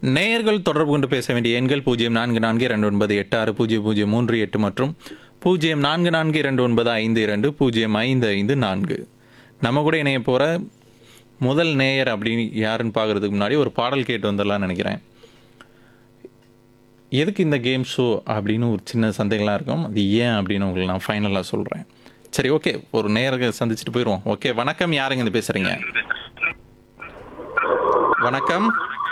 நேயர்கள் தொடர்பு கொண்டு பேச வேண்டிய எண்கள் பூஜ்ஜியம் நான்கு நான்கு இரண்டு ஒன்பது எட்டு ஆறு பூஜ்ஜியம் பூஜ்ஜியம் மூன்று எட்டு மற்றும் பூஜ்ஜியம் நான்கு நான்கு இரண்டு ஒன்பது ஐந்து இரண்டு பூஜ்ஜியம் ஐந்து ஐந்து நான்கு நம்ம கூட இணைய போகிற முதல் நேயர் அப்படின்னு யாருன்னு பார்க்கறதுக்கு முன்னாடி ஒரு பாடல் கேட்டு வந்துடலாம்னு நினைக்கிறேன் எதுக்கு இந்த கேம் ஷோ அப்படின்னு ஒரு சின்ன சந்தேகம்லாம் இருக்கும் அது ஏன் அப்படின்னு உங்களுக்கு நான் ஃபைனலாக சொல்கிறேன் சரி ஓகே ஒரு நேரத்தை சந்திச்சுட்டு போயிடுவோம் ஓகே வணக்கம் யாருங்க இது பேசுகிறீங்க வணக்கம்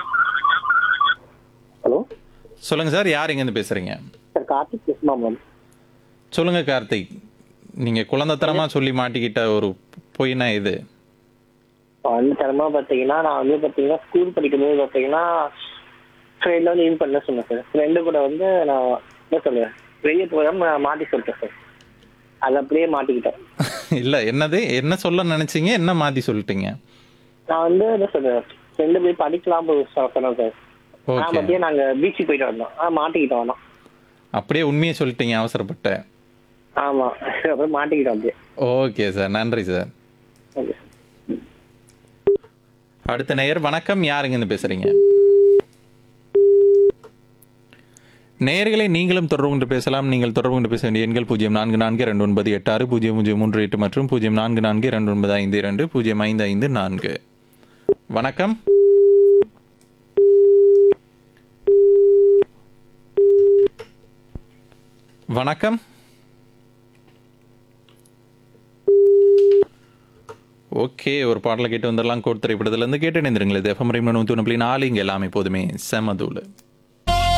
ஹலோ சொல்லுங்கள் சார் யார் இங்கேருந்து பேசுகிறீங்க சார் கார்த்திக் பேசுமா மேம் சொல்லுங்கள் கார்த்திக் நீங்கள் குழந்தைத்தனமாக சொல்லி மாட்டிக்கிட்ட ஒரு பொய்னா இது வந்து தரமா பார்த்தீங்கன்னா நான் வந்து பார்த்தீங்கன்னா ஸ்கூல் படிக்கும்போது பார்த்தீங்கன்னா ஃப்ரெண்ட் வந்து இது பண்ண சொன்னேன் சார் ஃப்ரெண்டு கூட வந்து நான் என்ன சொல்லுவேன் வெளியே போகாம நான் மாட்டி சொல்லிட்டேன் சார் அது அப்படியே மாட்டிக்கிட்டேன் இல்லை என்னது என்ன சொல்ல நினச்சிங்க என்ன மாற்றி சொல்லிட்டீங்க நான் வந்து என்ன சொல்றேன் ஃப்ரெண்டு போய் படிக்கலாம் போய் சொ- சொன்னேன் சார் ஓகே நான் பத்தியே நாங்கள் பீச்சுக்கு போயிட்டு வந்தோம் ஆ மாட்டிக்கிட்டோம் வந்தோம் அப்படியே உண்மையை சொல்லிட்டீங்க அவசரப்பட்ட ஆமாம் அப்புறம் மாட்டிக்கிட்டோம் அப்படியே ஓகே சார் நன்றி சார் ஓகே அடுத்த நேயர் வணக்கம் யாருங்க இருந்து பேசுறீங்க நேயர்களை நீங்களும் தொடர்பு கொண்டு பேசலாம் நீங்கள் தொடர்பு கொண்டு பேச வேண்டிய எண்கள் பூஜ்ஜியம் நான்கு நான்கு ரெண்டு ஒன்பது எட்டு ஆறு பூஜ்ஜியம் பூஜ்ஜியம் மூன்று எட்டு மற்றும் பூஜ்ஜியம் நான்கு நான்கு ரெண்டு ஒன்பது ஐந்து இரண்டு பூஜ்ஜியம் ஐந்து ஐந்து நான்கு வணக்கம் வணக்கம் ஓகே ஒரு பாடலை கேட்டு வந்துடலாம் கோட் திரைப்படத்துலேருந்து கேட்டு இணைந்திருங்களே எஃப்எம் ரெண்டு நூற்றி ஒன்று புள்ளி நாலு இங்கே எல்லாமே எப்போதுமே செமதூள்